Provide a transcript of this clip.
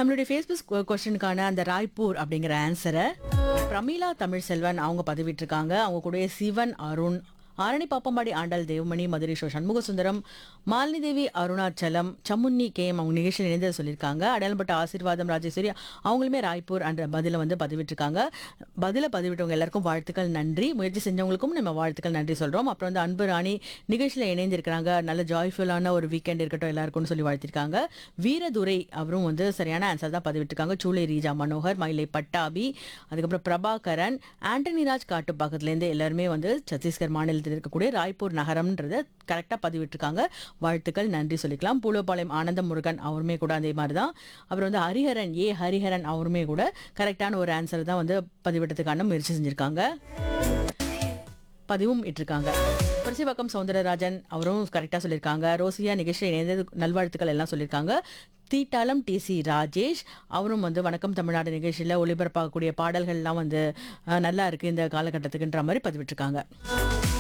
நம்மளுடைய ஃபேஸ்புக் கொஸ்டினுக்கான அந்த ராய்ப்பூர் அப்படிங்கிற ஆன்சரை பிரமீளா தமிழ் செல்வன் அவங்க பதிவிட்டிருக்காங்க அவங்க கூடயே சிவன் அருண் ஆரணி பாப்பம்பாடி ஆண்டாள் தேவமணி மதுரை ஷோ சண்முக சுந்தரம் மாலினி தேவி அருணாச்சலம் சமுன்னி கேம் அவங்க நிகழ்ச்சியில் இணைந்து சொல்லியிருக்காங்க அடையாளப்பட்ட ஆசீர்வாதம் ராஜேஸ்வரி அவங்களுமே ராய்ப்பூர் என்ற பதிலை வந்து பதிவிட்டிருக்காங்க பதிலை பதிவிட்டவங்க எல்லாருக்கும் வாழ்த்துக்கள் நன்றி முயற்சி செஞ்சவங்களுக்கும் நம்ம வாழ்த்துக்கள் நன்றி சொல்கிறோம் அப்புறம் வந்து அன்பு ராணி நிகழ்ச்சியில் இணைந்திருக்கிறாங்க நல்ல ஜாய்ஃபுல்லான ஒரு வீக்கெண்ட் இருக்கட்டும் எல்லாருக்கும்னு சொல்லி வாழ்த்திருக்காங்க வீரதுரை அவரும் வந்து சரியான ஆன்சர் தான் பதிவிட்டிருக்காங்க சூளை ரீஜா மனோகர் மயிலை பட்டாபி அதுக்கப்புறம் பிரபாகரன் ஆண்டனி ராஜ் காட்டு பக்கத்துலேருந்து எல்லாருமே வந்து சத்தீஸ்கர் மாநிலத்தில் இருக்கக்கூடிய ராய்ப்பூர் நகரம்ன்றத கரெக்டாக பதிவிட்டிருக்காங்க வாழ்த்துக்கள் நன்றி சொல்லிக்கலாம் பூலோபாளையம் ஆனந்த முருகன் அவருமே கூட அதே மாதிரி தான் அப்புறம் வந்து ஹரிஹரன் ஏ ஹரிஹரன் அவருமே கூட கரெக்டான ஒரு ஆன்சர் தான் வந்து பதிவிட்டதுக்கான முயற்சி செஞ்சுருக்காங்க பதிவும் இட்டிருக்காங்க பரிசிவாக்கம் சவுந்தரராஜன் அவரும் கரெக்டாக சொல்லியிருக்காங்க ரோசியா நிகழ்ச்சியில் இணைந்து நல்வாழ்த்துக்கள் எல்லாம் சொல்லியிருக்காங்க தீட்டாளம் டிசி ராஜேஷ் அவரும் வந்து வணக்கம் தமிழ்நாடு நிகழ்ச்சியில் ஒளிபரப்பாகக்கூடிய பாடல்கள்லாம் வந்து அஹ், நல்லா இருக்கு இந்த காலகட்டத்துக்குன்ற மாதிரி பதிவிட்டிருக்காங்க